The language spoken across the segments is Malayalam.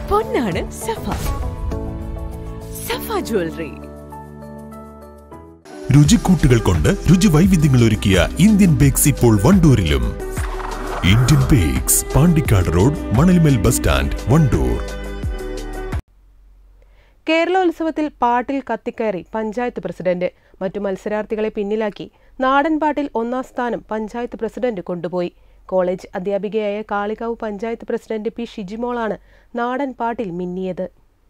പൊന്നാണ് സഫ സഫ ജ്വല്ലറി രുചിക്കൂട്ടുകൾ കൊണ്ട് രുചി വൈവിധ്യങ്ങൾ ഒരുക്കിയ ഇന്ത്യൻ ബേക്സ് ഇപ്പോൾ വണ്ടൂരിലും Indian bakes Pandikkad road Manalmel bus stand Wandoor കേരളോത്സവത്തിൽ പാട്ടിൽ കത്തിക്കയറി പഞ്ചായത്ത് പ്രസിഡന്റ് മറ്റു മത്സരാർത്ഥികളെ പിന്നിലാക്കി നാടൻ പാട്ടിൽ ഒന്നാം സ്ഥാനം പഞ്ചായത്ത് പ്രസിഡന്റ് കൊണ്ടുപോയി കോളേജ് അധ്യാപികയായ കാളികാവ് പഞ്ചായത്ത് പ്രസിഡന്റ് പി ഷിജിമോളാണ് നാടൻ പാട്ടിൽ മിന്നിയത്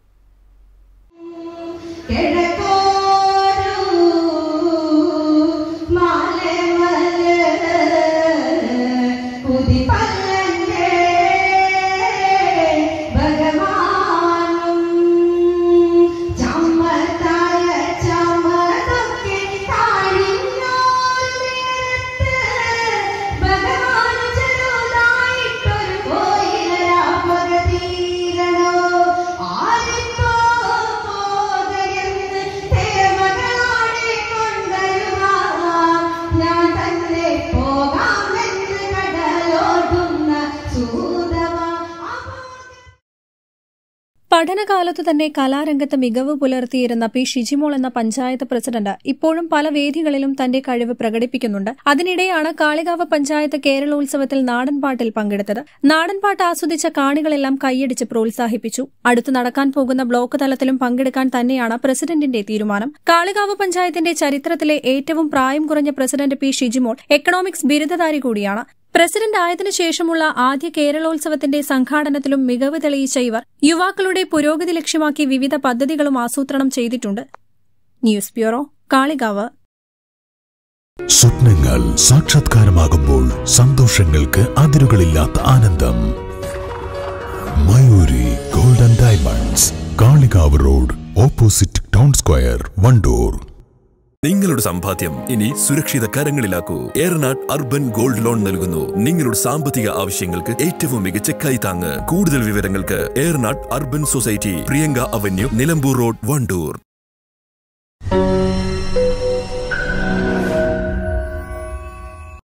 പഠനകാലത്തു തന്നെ കലാരംഗത്ത് മികവ് പുലർത്തിയിരുന്ന പി ഷിജിമോൾ എന്ന പഞ്ചായത്ത് പ്രസിഡന്റ് ഇപ്പോഴും പല വേദികളിലും തന്റെ കഴിവ് പ്രകടിപ്പിക്കുന്നുണ്ട് അതിനിടെയാണ് കാളികാവ് പഞ്ചായത്ത് കേരളോത്സവത്തിൽ നാടൻപാട്ടിൽ പങ്കെടുത്തത് നാടൻപാട്ട് ആസ്വദിച്ച കാണികളെല്ലാം കൈയടിച്ച് പ്രോത്സാഹിപ്പിച്ചു അടുത്തു നടക്കാൻ പോകുന്ന ബ്ലോക്ക് തലത്തിലും പങ്കെടുക്കാൻ തന്നെയാണ് പ്രസിഡന്റിന്റെ തീരുമാനം കാളികാവ് പഞ്ചായത്തിന്റെ ചരിത്രത്തിലെ ഏറ്റവും പ്രായം കുറഞ്ഞ പ്രസിഡന്റ് പി ഷിജിമോൾ എക്കണോമിക്സ് ബിരുദധാരി കൂടിയാണ് പ്രസിഡന്റ് ആയതിനു ശേഷമുള്ള ആദ്യ കേരളോത്സവത്തിന്റെ സംഘാടനത്തിലും മികവ് തെളിയിച്ച ഇവർ യുവാക്കളുടെ പുരോഗതി ലക്ഷ്യമാക്കി വിവിധ പദ്ധതികളും ആസൂത്രണം ചെയ്തിട്ടുണ്ട് ന്യൂസ് ബ്യൂറോ കാളികാവ് സ്വപ്നങ്ങൾ സാക്ഷാത്കാരമാകുമ്പോൾ സന്തോഷങ്ങൾക്ക് അതിരുകളില്ലാത്ത ആനന്ദം Mayuri golden diamonds Kalikavu road opposite town square Wandoor നിങ്ങളുടെ സമ്പാദ്യം ഇനി സുരക്ഷിത കരങ്ങളിലാക്കൂ ഏറനാട് അർബൻ ഗോൾഡ് ലോൺ നൽകുന്നു നിങ്ങളുടെ സാമ്പത്തിക ആവശ്യങ്ങൾക്ക് ഏറ്റവും മികച്ച കൈത്താങ്ങ് കൂടുതൽ വിവരങ്ങൾക്ക് Eranad urban society Priyanka avenue Nilambur road Wandoor